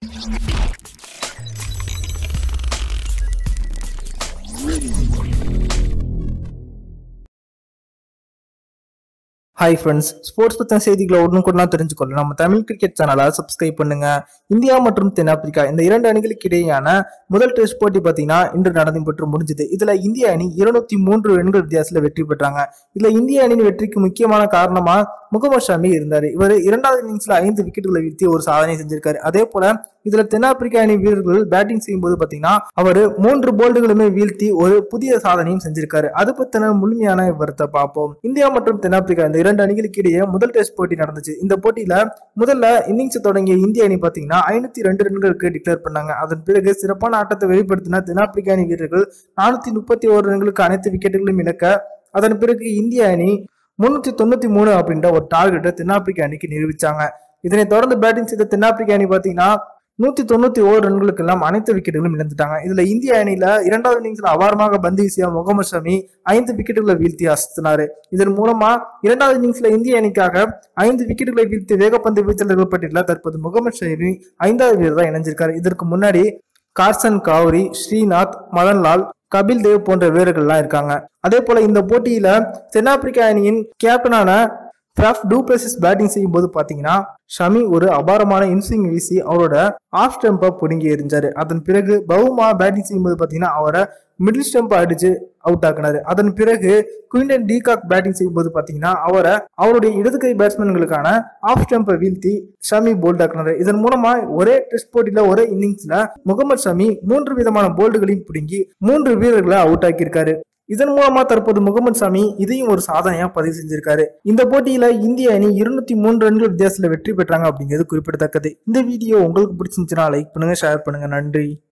hi friends sports பற்றின செய்திகளை உடனுக்குடனா தெரிஞ்சுக்கொள்ள நம்ம தமிழ் கிரிக்கெட் சேனலை சப்ஸ்கிரைப் பண்ணுங்க இந்தியா மற்றும் தென்னாப்பிரிக்கா இந்த இரண்டு அணிகளுக்கு இடையேயான முதல் டெஸ்ட் போட்டி பார்த்தீங்கன்னா இன்று நடைபெற்று முடிஞ்சது இதுல இந்திய அணி இருநூத்தி மூன்று ரன்கள் வித்தியாசத்தில் வெற்றி பெற்றாங்க இதுல இந்திய அணியின் வெற்றிக்கு முக்கியமான காரணமா முகமது ஷமி இருந்தாரு இவர் இரண்டாவது இன்னிங்ஸ்ல ஐந்து விக்கெட்டுகளை வீழ்த்தி ஒரு சாதனை செஞ்சிருக்காரு அதே போல இதுல தென்னாப்பிரிக்கா அணி வீரர்கள் பேட்டிங் செய்யும்போது பாத்தீங்கன்னா அவர் மூன்று போல்டுகளுமே வீழ்த்தி ஒரு புதிய சாதனையும் செஞ்சிருக்காரு அது பத்தின முழுமையான விவரத்தை பார்ப்போம் இந்தியா மற்றும் தென்னாப்பிரிக்கா இந்த இரண்டு அணிகளுக்கு இடையே முதல் டெஸ்ட் போட்டி நடந்துச்சு இந்த போட்டியில முதல்ல இன்னிங்ஸ் தொடங்கிய இந்திய அணி பாத்தீங்கன்னா ஐநூத்தி ரெண்டு ரன்களுக்கு டிக்ளேர் பண்ணாங்க அதன் பிறகு சிறப்பான ஆட்டத்தை வெளிப்படுத்தின தென்னாப்பிரிக்க அணி வீரர்கள் நானூத்தி முப்பத்தி ஓரு ரன்களுக்கு அனைத்து விக்கெட்டுகளும் இழக்க அதன் பிறகு இந்திய அணி முன்னூத்தி தொண்ணூத்தி மூணு அப்படின்ற ஒரு டார்கெட்டை தென்னாப்பிரிக்க அணிக்கு நிரூபிச்சாங்க இதனைத் தொடர்ந்து பேட்டிங் செய்த தென்னாப்பிரிக்க அணி பாத்தீங்கன்னா நூத்தி தொண்ணூத்தி ஓரு ரன்களுக்கு எல்லாம் அனைத்து விக்கெட்டுகளும் இழந்துட்டாங்க இதுல இந்திய அணியில இரண்டாவது இன்னிங்ஸ்ல அபாரமாக பந்து வீசிய முகமது ஷமி ஐந்து விக்கெட்டுகளை வீழ்த்தி அசத்தினாரு இதன் மூலமா இரண்டாவது இன்னிங்ஸ்ல இந்திய அணிக்காக ஐந்து விக்கெட்டுகளை வீழ்த்தி வேகப்பந்து வீச்சாளர்கள் பட்டியலில் தற்போது முகமது ஷமி ஐந்தாவது வீரராக இணைஞ்சிருக்காரு இதற்கு முன்னாடி கார்சன் கௌரி ஸ்ரீநாத் மதன்லால் கபில் தேவ் போன்ற வீரர்கள்லாம் இருக்காங்க அதே போல இந்த போட்டியில தென்னாப்பிரிக்க அணியின் கேப்டனான பிராஃப் டூப்ளசிஸ் பேட்டிங் செய்யும் போது பாத்தீங்கன்னா ஷமி ஒரு அபாரமான இன்ஸ்விங் வீசி அவரோட ஆஃப் ஸ்டெம்பை பிடுங்கி எறிஞ்சாரு அதன் பிறகு பவுமா பேட்டிங் செய்யும்போது பாத்தீங்கன்னா அவரை மிடில் ஸ்டெம்ப் அடிச்சு அவுட் ஆக்குனாரு அதன் பிறகு குயின்டன் டீகாக் பேட்டிங் செய்யும்போது பாத்தீங்கன்னா அவரை அவருடைய இடது கை பேட்ஸ்மேன்களுக்கான ஆஃப் ஸ்டெம்பை வீழ்த்தி ஷமி போல்ட் ஆக்குனாரு இதன் மூலமா ஒரே டெஸ்ட் போட்டியில ஒரே இன்னிங்ஸ்ல முகமது ஷமி மூன்று விதமான போல்டுகளையும் பிடுங்கி மூன்று வீரர்களை அவுட் ஆக்கியிருக்காரு இதன் மூலமா தற்போது முகமது ஷமி இதையும் ஒரு சாதனையா பதிவு செஞ்சிருக்காரு இந்த போட்டியில இந்திய அணி இருநூத்தி மூன்று ரன்கள் வித்தியாசத்துல வெற்றி பெற்றாங்க அப்படிங்கிறது குறிப்பிடத்தக்கது இந்த வீடியோ உங்களுக்கு பிடிச்சிருந்துச்சுன்னா லைக் பண்ணுங்க ஷேர் பண்ணுங்க நன்றி